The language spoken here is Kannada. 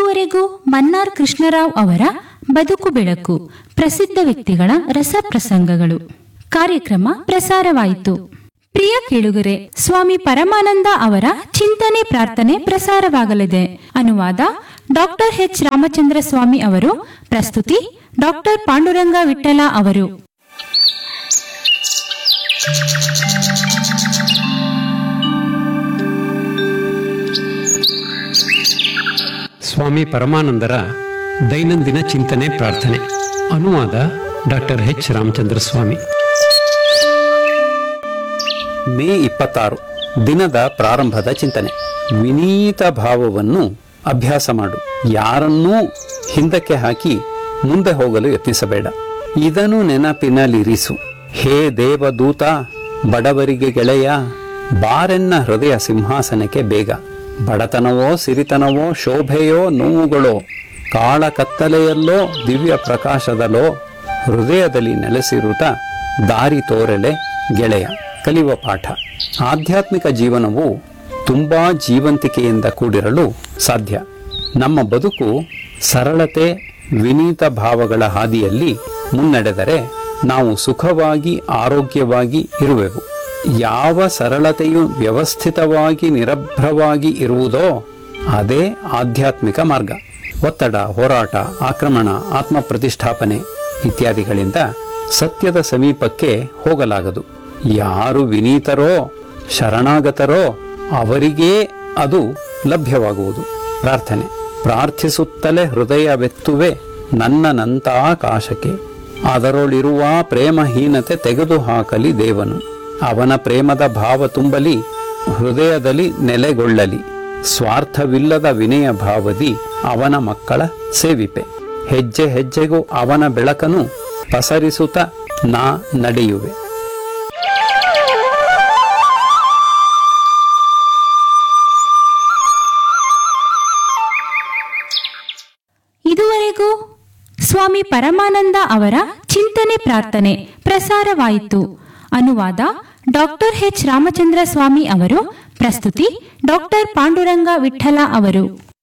ಇದುವರೆಗೂ ಮನ್ನಾರ್ ಕೃಷ್ಣರಾವ್ ಅವರ ಬದುಕು ಬೆಳಕು ಪ್ರಸಿದ್ಧ ವ್ಯಕ್ತಿಗಳ ರಸಪ್ರಸಂಗಗಳು ಕಾರ್ಯಕ್ರಮ ಪ್ರಸಾರವಾಯಿತು ಪ್ರಿಯ ಕೇಳುಗರೆ ಸ್ವಾಮಿ ಪರಮಾನಂದ ಅವರ ಚಿಂತನೆ ಪ್ರಾರ್ಥನೆ ಪ್ರಸಾರವಾಗಲಿದೆ ಅನುವಾದ ಡಾಕ್ಟರ್ ಎಚ್ ರಾಮಚಂದ್ರ ಸ್ವಾಮಿ ಅವರು ಪ್ರಸ್ತುತಿ ಡಾಕ್ಟರ್ ಪಾಂಡುರಂಗ ವಿಠಲ ಅವರು ಸ್ವಾಮಿ ಪರಮಾನಂದರ ದೈನಂದಿನ ಚಿಂತನೆ ಪ್ರಾರ್ಥನೆ ಅನುವಾದ doctor H Ramachandra Swami May ಇಪ್ಪತ್ತಾರು ದಿನದ ಪ್ರಾರಂಭದ ಚಿಂತನೆ ವಿನೀತ ಭಾವವನ್ನು ಅಭ್ಯಾಸ ಮಾಡು ಯಾರನ್ನೂ ಹಿಂದಕ್ಕೆ ಹಾಕಿ ಮುಂದೆ ಹೋಗಲು ಯತ್ನಿಸಬೇಡ ಇದನ್ನು ನೆನಪಿನಲ್ಲಿರಿಸು ಹೇ ದೇವದೂತ ಬಡವರಿಗೆ ಗೆಳೆಯ ಬಾರೆನ್ನ ಹೃದಯ ಸಿಂಹಾಸನಕ್ಕೆ ಬೇಗ ಬಡತನವೋ ಸಿರಿತನವೋ ಶೋಭೆಯೋ ನೋವುಗಳೋ ಕಾಳ ಕತ್ತಲೆಯಲ್ಲೋ ದಿವ್ಯ ಪ್ರಕಾಶದಲ್ಲೋ ಹೃದಯದಲ್ಲಿ ನೆಲೆಸಿರುತ್ತ ದಾರಿ ತೋರಲೆ ಗೆಳೆಯ ಕಲಿಯುವ ಪಾಠ ಆಧ್ಯಾತ್ಮಿಕ ಜೀವನವು ತುಂಬಾ ಜೀವಂತಿಕೆಯಿಂದ ಕೂಡಿರಲು ಸಾಧ್ಯ ನಮ್ಮ ಬದುಕು ಸರಳತೆ ವಿನೀತ ಭಾವಗಳ ಹಾದಿಯಲ್ಲಿ ಮುನ್ನಡೆದರೆ ನಾವು ಸುಖವಾಗಿ ಆರೋಗ್ಯವಾಗಿ ಇರುವೆವು ಯಾವ ಸರಳತೆಯು ವ್ಯವಸ್ಥಿತವಾಗಿ ನಿರಭ್ರವಾಗಿ ಇರುವುದೋ ಅದೇ ಆಧ್ಯಾತ್ಮಿಕ ಮಾರ್ಗ ಒತ್ತಡ ಹೋರಾಟ ಆಕ್ರಮಣ ಆತ್ಮ ಪ್ರತಿಷ್ಠಾಪನೆ ಇತ್ಯಾದಿಗಳಿಂದ ಸತ್ಯದ ಸಮೀಪಕ್ಕೆ ಹೋಗಲಾಗದು ಯಾರು ವಿನೀತರೋ ಶರಣಾಗತರೋ ಅವರಿಗೇ ಅದು ಲಭ್ಯವಾಗುವುದು ಪ್ರಾರ್ಥನೆ ಪ್ರಾರ್ಥಿಸುತ್ತಲೇ ಹೃದಯವೆತ್ತುವೆ ನನ್ನನಂತಾಕಾಶಕ್ಕೆ ಅದರೊಳಿರುವ ಪ್ರೇಮಹೀನತೆ ತೆಗೆದುಹಾಕಲಿ ದೇವನು ಅವನ ಪ್ರೇಮದ ಭಾವ ತುಂಬಲಿ ಹೃದಯದಲ್ಲಿ ನೆಲೆಗೊಳ್ಳಲಿ ಸ್ವಾರ್ಥವಿಲ್ಲದ ವಿನಯ ಭಾವದಿ ಅವನ ಮಕ್ಕಳ ಸೇವಿಪೆ ಹೆಜ್ಜೆ ಹೆಜ್ಜೆಗೂ ಅವನ ಬೆಳಕನ್ನು ಪಸರಿಸುತ್ತ ನಾ ನಡೆಯುವೆ ಇದುವರೆಗೂ ಸ್ವಾಮಿ ಪರಮಾನಂದ ಅವರ ಚಿಂತನೆ ಪ್ರಾರ್ಥನೆ ಪ್ರಸಾರವಾಯಿತು ಅನುವಾದ ಡಾಕ್ಟರ್ ಎಚ್ ರಾಮಚಂದ್ರ ಸ್ವಾಮಿ ಅವರು ಪ್ರಸ್ತುತಿ ಡಾಕ್ಟರ್ ಪಾಂಡುರಂಗ ವಿಠಲ ಅವರು